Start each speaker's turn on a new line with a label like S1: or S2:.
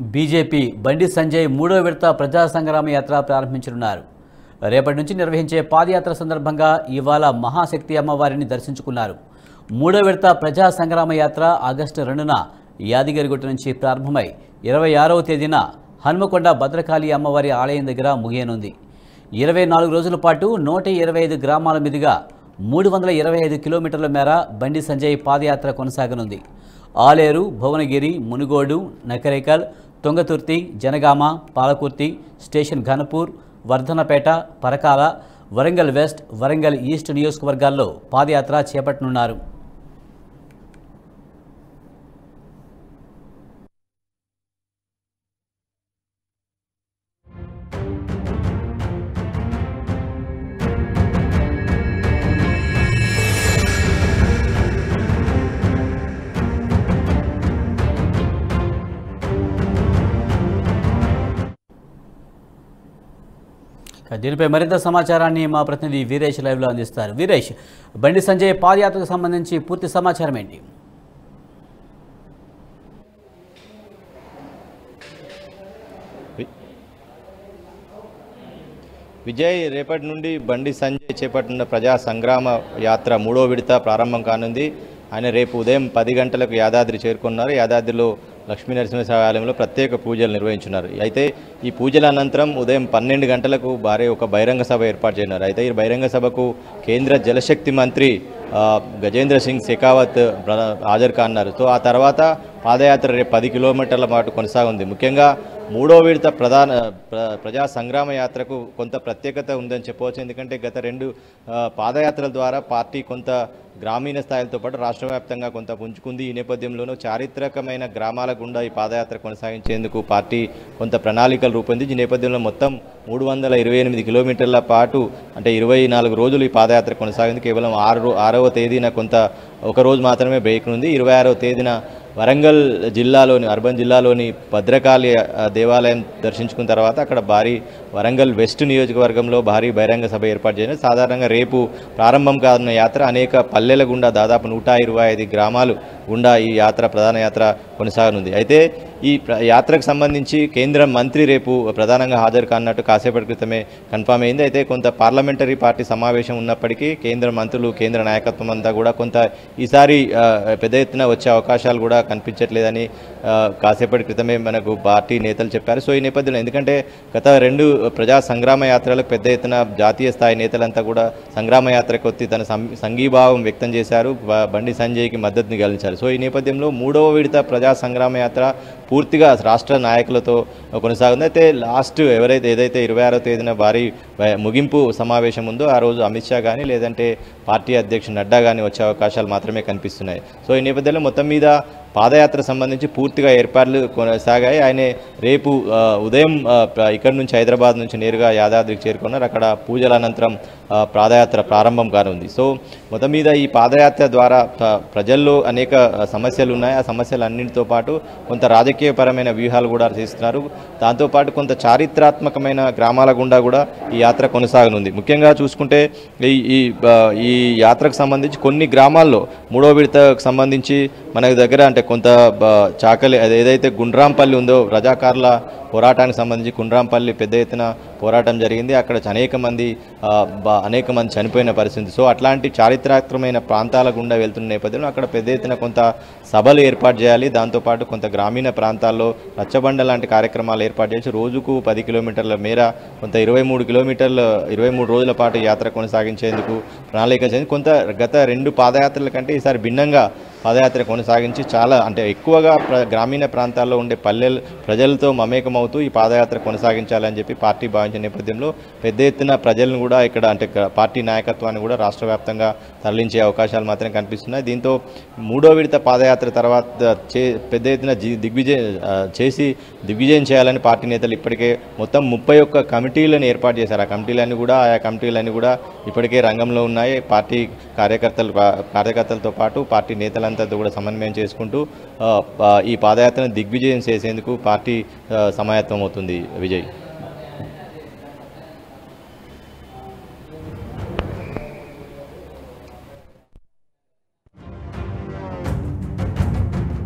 S1: BJP బండి సంజయ్ మూడో విడత ప్రజా సంగ్రామ యాత్ర ప్రారంభించనున్నారు రేపటి నుంచి నిర్వహించే పాదయాత్ర సందర్భంగా ఇవాళ మహాశక్తి అమ్మవారిని దర్శించుకున్నారు మూడో విడత ప్రజా సంగ్రామ యాత్ర ఆగస్టు రెండున యాదగిరిగుట్ట నుంచి ప్రారంభమై ఇరవై ఆరవ తేదీన హనుమకొండ భద్రకాళి అమ్మవారి ఆలయం దగ్గర ముగియనుంది ఇరవై నాలుగు రోజుల పాటు నూట ఇరవై ఐదు గ్రామాల మీదుగా మూడు వందల ఇరవై ఐదు కిలోమీటర్ల మేర బండి సంజయ్ పాదయాత్ర కొనసాగనుంది Aleru Bhuvanagiri Munugode Nakrekal Thungathurthi Jangaon Palakurthi station Ghanpur Wardhannapet Parkal Warangal west Warangal east నియోజకవర్గాల్లో పాదయాత్ర చేపట్టనున్నారు ఇక దీనిపై మరింత సమాచారాన్ని మా ప్రతినిధి వీరేష్ లైవ్లో అందిస్తారు వీరేష్ బండి సంజయ్ పాదయాత్రకు సంబంధించి పూర్తి సమాచారం ఏంటి
S2: విజయ్ రేపటి నుండి బండి సంజయ్ చేపట్టిన ప్రజా సంగ్రామ యాత్ర మూడో విడత ప్రారంభం కానుంది ఆయన రేపు ఉదయం పది గంటలకు యాదాద్రి చేరుకున్నారు యాదాద్రిలో లక్ష్మీ నరసింహస్వామి ఆలయంలో ప్రత్యేక పూజలు నిర్వహించున్నారు అయితే ఈ పూజల అనంతరం ఉదయం పన్నెండు గంటలకు భారీ ఒక బహిరంగ సభ ఏర్పాటు చేయనున్నారు అయితే ఈ బహిరంగ సభకు కేంద్ర జలశక్తి మంత్రి ఆ, గజేంద్ర సింగ్ షెకావత్ ప్ర- హాజరు కానున్నారు సో ఆ తర్వాత పాదయాత్ర రేపు పది కిలోమీటర్ల పాటు కొనసాగుంది ముఖ్యంగా మూడో విడత ప్రధాన ప్ర- ప్రజా సంగ్రామ యాత్రకు కొంత ప్రత్యేకత ఉందని చెప్పవచ్చు ఎందుకంటే గత రెండు ఆ, పాదయాత్రల ద్వారా పార్టీ కొంత గ్రామీణ స్థాయిలతో పాటు రాష్ట్ర వ్యాప్తంగా కొంత పుంజుకుంది ఈ నేపథ్యంలోనూ చారిత్రకమైన గ్రామాల గుండా ఈ పాదయాత్ర కొనసాగించేందుకు పార్టీ కొంత ప్రణాళికలు రూపొందించి ఈ నేపథ్యంలో మొత్తం మూడు వందల ఇరవై ఎనిమిది కిలోమీటర్ల పాటు అంటే ఇరవై నాలుగు రోజులు ఈ పాదయాత్ర కొనసాగింది కేవలం ఆరు రో- ఆరవ తేదీన కొంత ఒక రోజు మాత్రమే బ్రేక్ ఉంది ఇరవై ఆరవ తేదీన వరంగల్ జిల్లాలోని అర్బన్ జిల్లాలోని భద్రకాళి ఆ, దేవాలయం దర్శించుకున్న తర్వాత అక్కడ భారీ వరంగల్ వెస్ట్ నియోజకవర్గంలో భారీ బహిరంగ సభ ఏర్పాటు చేయాలి సాధారణంగా రేపు ప్రారంభం కానున్న యాత్ర అనేక పల్లెల గుండా దాదాపు నూట ఇరవై ఐదు గ్రామాలు గుండా ఈ యాత్ర ప్రధాన యాత్ర కొనసాగనుంది అయితే ఈ ప్ర- యాత్రకు సంబంధించి కేంద్ర మంత్రి రేపు ప్రధానంగా హాజరు కానున్నట్టు కాసేపటి క్రితమే కన్ఫామ్ అయింది అయితే కొంత పార్లమెంటరీ పార్టీ సమావేశం ఉన్నప్పటికీ కేంద్ర మంత్రులు కేంద్ర నాయకత్వం అంతా కూడా కొంత ఈసారి ఆ, పెద్ద ఎత్తున వచ్చే అవకాశాలు కూడా కనిపించట్లేదని ఆ, కాసేపటి క్రితమే మనకు పార్టీ నేతలు చెప్పారు సో ఈ నేపథ్యంలో ఎందుకంటే గత రెండు ప్రజా సంగ్రామ యాత్రలకు పెద్ద ఎత్తున జాతీయ స్థాయి నేతలంతా కూడా సంగ్రామ యాత్రకు వచ్చి తన సం- సంఘీభావం వ్యక్తం చేశారు బ- బండి సంజయ్కి మద్దతుని గెలిచారు సో ఈ నేపథ్యంలో మూడవ విడత ప్రజా సంగ్రామ యాత్ర పూర్తిగా రాష్ట్ర నాయకులతో కొనసాగుంది అయితే లాస్ట్ ఎవరైతే ఏదైతే ఇరవై ఆరో తేదీన భారీ వ- ముగింపు సమావేశం ఉందో ఆ రోజు అమిత్ షా కానీ లేదంటే పార్టీ అధ్యక్షుడు నడ్డా కానీ వచ్చే అవకాశాలు మాత్రమే కనిపిస్తున్నాయి సో ఈ నేపథ్యంలో మొత్తం మీద పాదయాత్ర సంబంధించి పూర్తిగా ఏర్పాట్లు కొనసాగాయి ఆయన రేపు ఆ, ఉదయం ఆ, ప్ర- ఇక్కడి నుంచి హైదరాబాద్ నుంచి నేరుగా యాదాద్రికి చేరుకున్నారు అక్కడ పూజల అనంతరం ఆ, పాదయాత్ర ప్రారంభం కానుంది సో మొత్తం మీద ఈ పాదయాత్ర ద్వారా ప్ర- ప్రజల్లో అనేక ఆ, సమస్యలు ఉన్నాయి ఆ సమస్యలన్నింటితో పాటు కొంత రాజకీయపరమైన వ్యూహాలు కూడా చేస్తున్నారు దాంతోపాటు కొంత చారిత్రాత్మకమైన గ్రామాల గుండా కూడా ఈ యాత్ర కొనసాగనుంది ముఖ్యంగా చూసుకుంటే ఈ ఈ ఆ, ఈ యాత్రకు సంబంధించి కొన్ని గ్రామాల్లో మూడో విడతకు సంబంధించి మన దగ్గర అంటే కొంత బ- చాకలి అది ఏదైతే గుండ్రాంపల్లి ఉందో రజాకార్ల పోరాటానికి సంబంధించి గుండ్రాంపల్లి పెద్ద ఎత్తున పోరాటం జరిగింది అక్కడ అనేక మంది ఆ, బ- అనేక మంది చనిపోయిన పరిస్థితి సో అట్లాంటి చారిత్రాత్మకమైన ప్రాంతాల గుండా వెళ్తున్న నేపథ్యంలో అక్కడ పెద్ద ఎత్తున కొంత సభలు ఏర్పాటు చేయాలి దాంతోపాటు కొంత గ్రామీణ ప్రాంతాల్లో రచ్చబండ లాంటి కార్యక్రమాలు ఏర్పాటు చేసి రోజుకు పది కిలోమీటర్ల మేర కొంత ఇరవై మూడు కిలోమీటర్ల ఇరవై మూడు రోజుల పాటు యాత్ర కొనసాగించేందుకు ప్రణాళిక చేసింది కొంత గత రెండు పాదయాత్రల కంటే ఈసారి భిన్నంగా పాదయాత్ర కొనసాగించి చాలా అంటే ఎక్కువగా ప్ర గ్రామీణ ప్రాంతాల్లో ఉండే పల్లెలు ప్రజలతో మమేకమవుతూ ఈ పాదయాత్ర కొనసాగించాలని చెప్పి పార్టీ భావించిన నేపథ్యంలో పెద్ద ఎత్తున ప్రజలను కూడా ఇక్కడ అంటే గ- పార్టీ నాయకత్వాన్ని కూడా రాష్ట్ర వ్యాప్తంగా తరలించే అవకాశాలు మాత్రం కనిపిస్తున్నాయి దీంతో మూడో విడత పాదయాత్ర తర్వాత చే పెద్ద ఎత్తున జి దిగ్విజయం ఆ, చేసి దిగ్విజయం చేయాలని పార్టీ నేతలు ఇప్పటికే మొత్తం ముప్పై ఒక్క కమిటీలను ఏర్పాటు చేశారు ఆ కమిటీలన్నీ కూడా ఆయా కమిటీలన్నీ కూడా ఇప్పటికే రంగంలో ఉన్నాయి పార్టీ కార్యకర్తలు కార్యకర్తలతో పాటు పార్టీ నేతలంతా కూడా సమన్వయం చేసుకుంటూ ఆ, పా- ఈ పాదయాత్రను దిగ్విజయం చేసేందుకు పార్టీ ఆ, సమాయత్తం అవుతుంది విజయ్